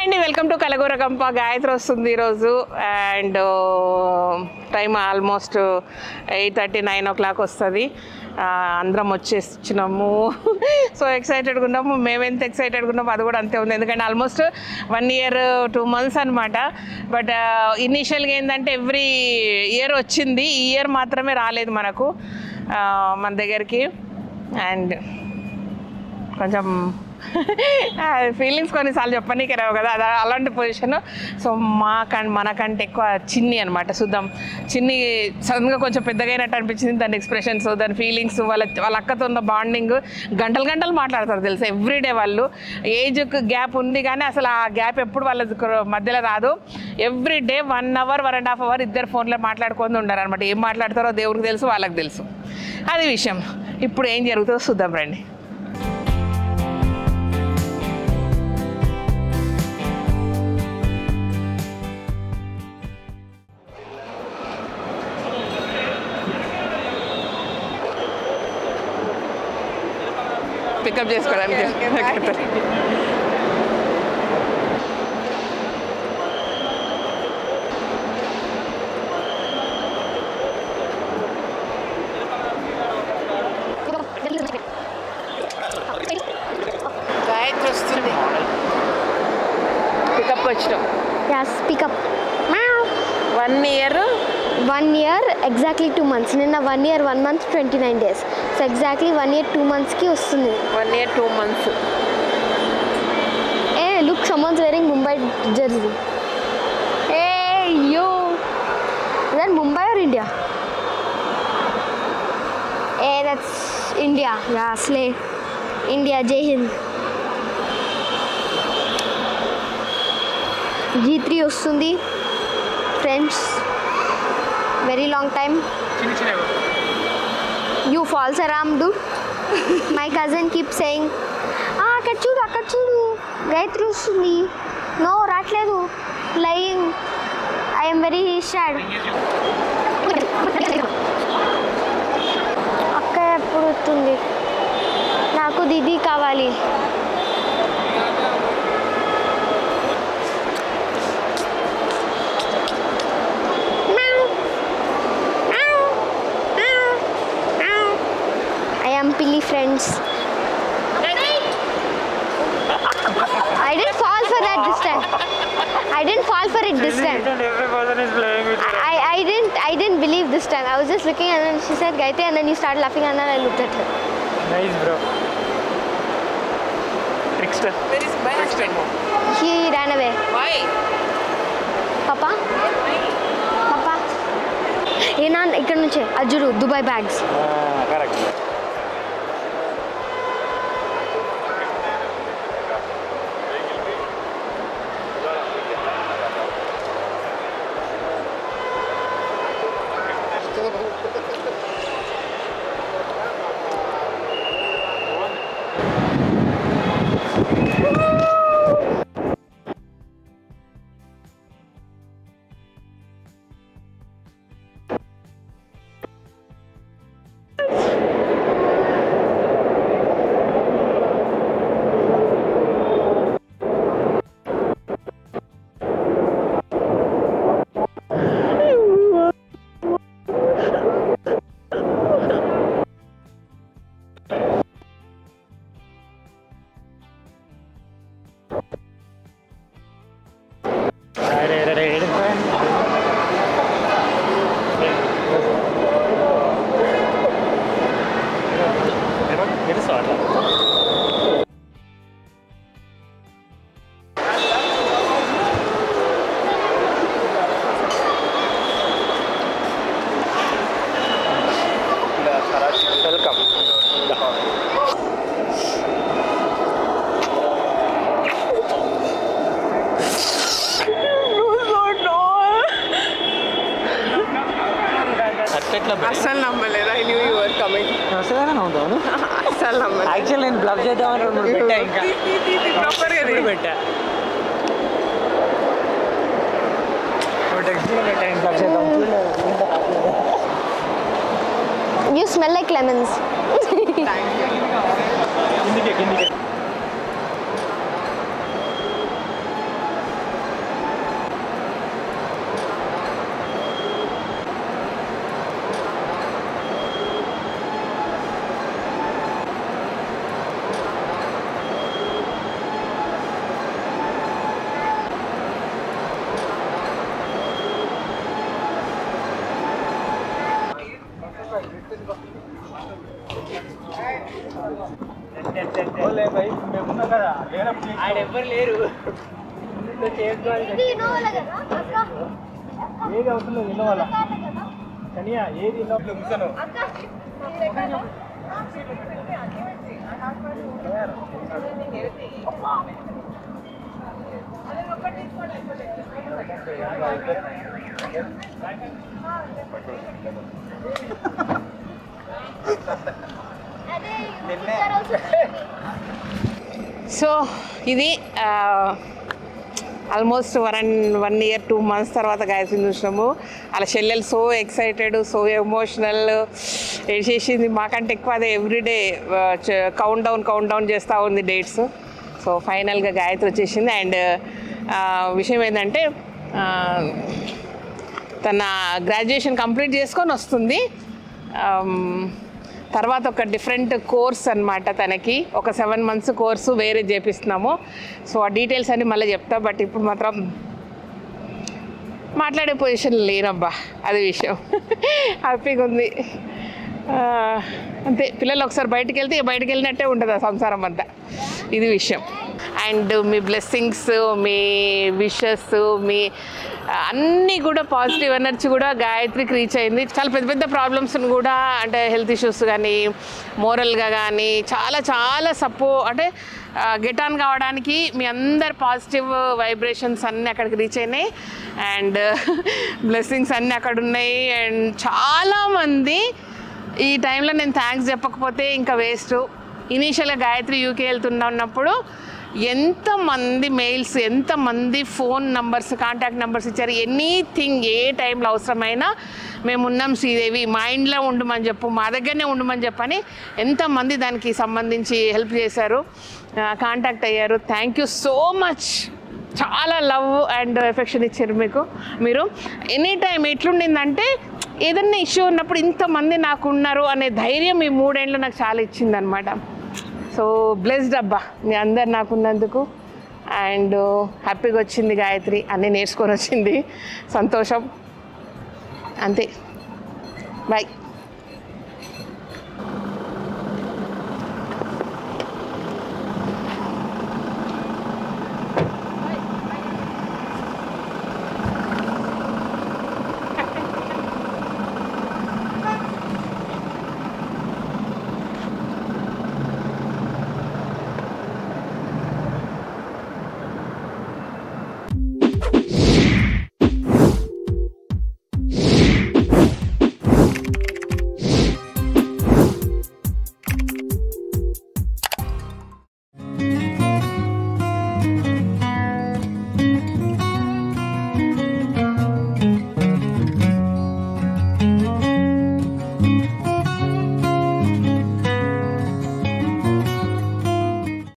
అండి welcome to కలగూర కంప గాయత్రి వస్తుంది ఈరోజు and time almost eight thirty nine o'clock వస్తుంది అందరం వచ్చేసినాము సో ఎక్సైటెడ్గా ఉన్నాము మేము ఎంత ఎక్సైటెడ్గా ఉన్నాము అది కూడా అంతే ఉంది ఎందుకంటే almost one year two months అనమాట బట్ ఇనీషియల్గా ఏంటంటే ఎవ్రీ ఇయర్ వచ్చింది ఈ ఇయర్ మాత్రమే రాలేదు మనకు ఆ, మన దగ్గరికి అండ్ కొంచెం ఫీలింగ్స్ కొన్నిసార్లు చెప్పనీకి రావు కదా అది అలాంటి పొజిషన్ సో మా కన్ మనకంటే ఎక్కువ చిన్ని అనమాట చూద్దాం చిన్ని సడన్గా కొంచెం పెద్దగా అయినట్టు అనిపించింది దాని ఎక్స్ప్రెషన్స్ దాని ఫీలింగ్స్ వాళ్ళ వాళ్ళ అక్కతో ఉన్న బాండింగ్ గంటలు గంటలు మాట్లాడతారు తెలుసా ఎవ్రీడే వాళ్ళు ఏజ్ గ్యాప్ ఉంది కానీ అసలు ఆ గ్యాప్ ఎప్పుడు వాళ్ళ మధ్యలో రాదు every day one hour one and half hour ఇద్దరు ఫోన్లో మాట్లాడుకొని ఉండరు అనమాట ఏం మాట్లాడతారో దేవుడికి తెలుసు వాళ్ళకి తెలుసు అది విషయం ఇప్పుడు ఏం జరుగుతుందో చూద్దాం రండి పికప్ చేసుకోవడానికి గాయత్రి వస్తుంది పికప్ వచ్చినాం Yeah, speak up. Meow. One year One year, exactly two months. నిన్న one year one month twenty nine days so exactly one year two మంత్స్కి వస్తుంది one year two months a look someone's wearing Mumbai jersey hey yo that Mumbai or India hey that's India yeah అసలే India జై హింద్ జీ త్రీ వస్తుంది friends very long time you falls అరామ్ do my cousin keep saying అక్కడ చూడు అక్కడ చూడు గాయత్రి వస్తుంది నో రావట్లేదు లైయింగ్ ఐఎమ్ వెరీ సాడ్ అక్క ఎప్పుడు వస్తుంది నాకు దిది కావాలి I am Pilly friends. I didn't fall for that this time. I didn't fall for it this time. Every person is playing with it. I, I didn't I didn't believe this time. I was just looking and then she said Gayatri and then you started laughing and then I looked at her. Nice, bro. Trickster. He ran away. Papa? Papa? ఏ నాన్న ఇక్కడ నుంచే అజ్జుడు Dubai bags Ah, correct. Right, right, right, right. తెలుసు అట్లా welcome అట్లా అస్సలు నమ్మలేదు I knew your coming అసలు అవుతాను అస్సలు నమ్మలేదు యాక్చువల్ నేను బ్లబ్ చేద్దామని రెండు మూడు పెట్టా ఇంకా ప్రాపర్గా ఇప్పుడు పెట్టా టెక్స్ట్ పెట్టా ఇంకా బ్లబ్ చేద్దాం యూ స్మెల్ లైక్ లెమన్స్ కిందికి కిందికి ఆడెవ్వరు లేరు ఇది ఇన్నోవాలే కదా అక్క ఏది అవసరం లేదు ఇన్నోవాలా కనియా ఏది ఇన్నో కూర్చోను అదే ఇద్దరు అవసరం సో ఇది almost one one year two months తర్వాత గాయత్రిని చూసినాము అలా చెల్లెలు సో ఎక్సైటెడ్ సో ఎమోషనల్ చేసేసింది మాకంటే ఎక్కువ అదే everyday count down count down చేస్తూ ఉంది డేట్స్ సో ఫైనల్గా గాయత్రి వచ్చేసింది అండ్ విషయం ఏంటంటే ఆ, తన గ్రాడ్యుయేషన్ కంప్లీట్ చేసుకొని వస్తుంది ఆమ్, తర్వాత ఒక డిఫరెంట్ కోర్స్ అన్నమాట తనకి ఒక సెవెన్ మంత్స్ కోర్సు వేరే చేపిస్తున్నాము సో ఆ డీటెయిల్స్ అన్ని మళ్ళీ చెప్తా బట్ ఇప్పుడు మాత్రం మాట్లాడే పొజిషన్ లేనబ్బా అది విషయం హ్యాపీగా ఉంది ఆ, అంతే పిల్లలు ఒకసారి బయటికి వెళ్తే ఇక బయటికి వెళ్ళినట్టే ఉంటుంది ఆ సంసారం అంతా ఇది విషయం అండ్ మీ బ్లెస్సింగ్స్ మీ విషెస్ మీ అన్నీ కూడా పాజిటివ్ ఎనర్జీ కూడా గాయత్రికి రీచ్ అయింది చాలా పెద్ద పెద్ద ప్రాబ్లమ్స్ని కూడా అంటే హెల్త్ ఇష్యూస్ కానీ మోరల్గా కానీ చాలా చాలా సపో అంటే గెట్ ఆన్ కావడానికి మీ అందరు పాజిటివ్ వైబ్రేషన్స్ అన్నీ అక్కడికి రీచ్ అయినాయి అండ్ బ్లెస్సింగ్స్ అన్నీ అక్కడ ఉన్నాయి అండ్ చాలామంది ఈ టైంలో నేను థ్యాంక్స్ చెప్పకపోతే ఇంకా వేస్ట్ ఇనీషియల్గా గాయత్రి యూకే వెళ్తున్నా ఉన్నప్పుడు ఎంతమంది మెయిల్స్ ఎంతమంది ఫోన్ నంబర్స్ కాంటాక్ట్ నెంబర్స్ ఇచ్చారు ఎనీథింగ్ ఏ టైంలో అవసరమైనా మేము ఉన్నాం శ్రీదేవి మా ఇంట్లో ఉండమని చెప్పు మా దగ్గరనే ఉండమని చెప్పని ఎంతమంది దానికి సంబంధించి హెల్ప్ చేశారు కాంటాక్ట్ అయ్యారు థ్యాంక్ యూ సో మచ్ చాలా లవ్ అండ్ ఎఫెక్షన్ ఇచ్చారు మీకు మీరు ఎనీ టైం ఎట్లుండిందంటే ఏదన్నా ఇష్యూ ఉన్నప్పుడు ఇంతమంది నాకు ఉన్నారు అనే ధైర్యం ఈ మూడేళ్ళు నాకు చాలా ఇచ్చిందనమాట సో బ్లెస్డ్ అబ్బా మీ అందరు నాకు ఉన్నందుకు అండ్ హ్యాపీగా వచ్చింది గాయత్రి అన్నీ నేర్చుకొని వచ్చింది సంతోషం అంతే బాయ్